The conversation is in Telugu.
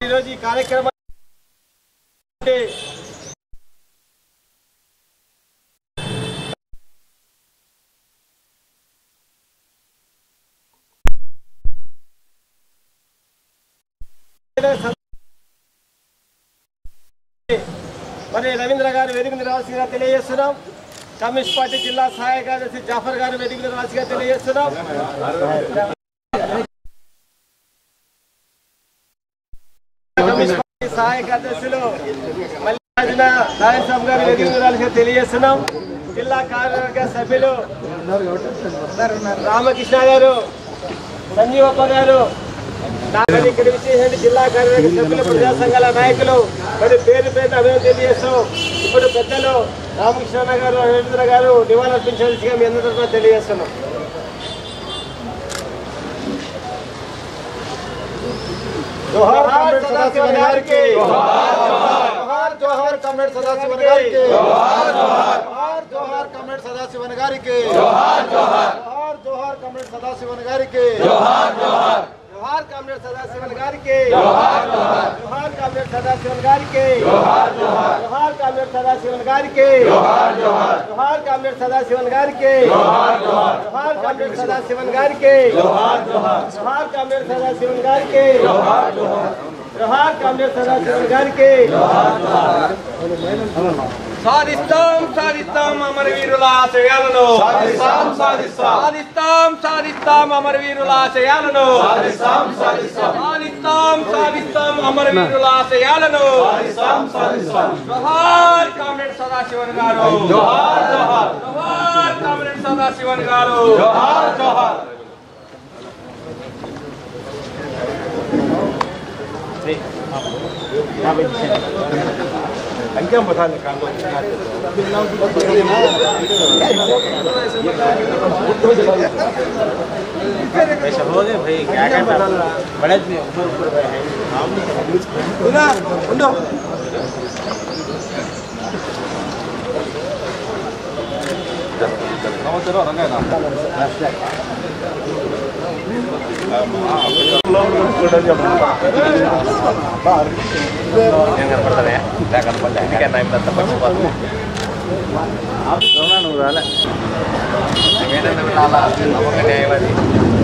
ఈరోజు ఈ కార్యక్రమం మరి రవీంద్ర గారు వేదిక మీద రావాల్సిందిగా తెలియజేస్తున్నాం కమ్యూనిస్ట్ పార్టీ జిల్లా సహాయ కార్యదర్శి జాఫర్ గారు వేదిక మీద రావాల్సిందిగా తెలియజేస్తున్నాం కమ్యూనిస్ట్ పార్టీ సహాయ కార్యదర్శులు మల్లికార్జున నారాయణ స్వామి గారు వేదిక మీద రావాల్సిందిగా తెలియజేస్తున్నాం జిల్లా కార్యవర్గ సభ్యులు రామకృష్ణ గారు సంజీవప్ప గారు నాగరి ఇక్కడ విచ్చేసిన జిల్లా కార్యవర్గ సభ్యులు ప్రజా సంఘాల నాయకులు మరి పేరు పేరు అభివృద్ధి తెలియజేస్తూ ఇప్పుడు పెద్దలు రామకృష్ణ గారు రవీంద్ర గారు నివాళులర్పించాల్సిగా మీ అందరి తరఫున తెలియజేస్తున్నాం జోహార్ సదాశివన్ గారికి జోహార్ జోహార్ కమ్రేడ్ సదాశివన్ గారికి జోహార్ జోహార్ కమ్రేడ్ సదాశివన్ గారికి జోహార్ జోహార్ కమ్రేడ్ సదాశివన్ గారికి జోహార్ కామ్రేడ్ సదాశివన్ గారికి జోహార్ కామ్రేడ్ సదాశివన్ గారికి జోహార్ కామ్రేడ్ సదాశివన్ గారికి జోహార్ కామ్రేడ్ సదాశివన్ గారికి జోహార్ కామ్రేడ్ సదాశివన్ గారికి జోహార్ కామ్రేడ్ సదాశివన్ గారికి జోహార్ కామ్రేడ్ సదాశివన్ గారికి సాధిస్తాం సాధిస్తాం అమరవీరుల ఆశయాలను సాధిస్తాం సాధిస్తాం సాధిస్తాం సాధిస్తాం అమరవీరుల ఆశయాలను సాధిస్తాం సాధిస్తాం సాధిస్తాం సాధిస్తాం అమరవీరుల ఆశయాలను సాధిస్తాం సాధిస్తాం జోహార్ కామ్రేడ్ సదాశివన్ గారు జోహార్ జోహార్ జోహార్ కామ్రేడ్ సదాశివన్ గారు జోహార్ జోహార్ నమ్మక న్యాయవాది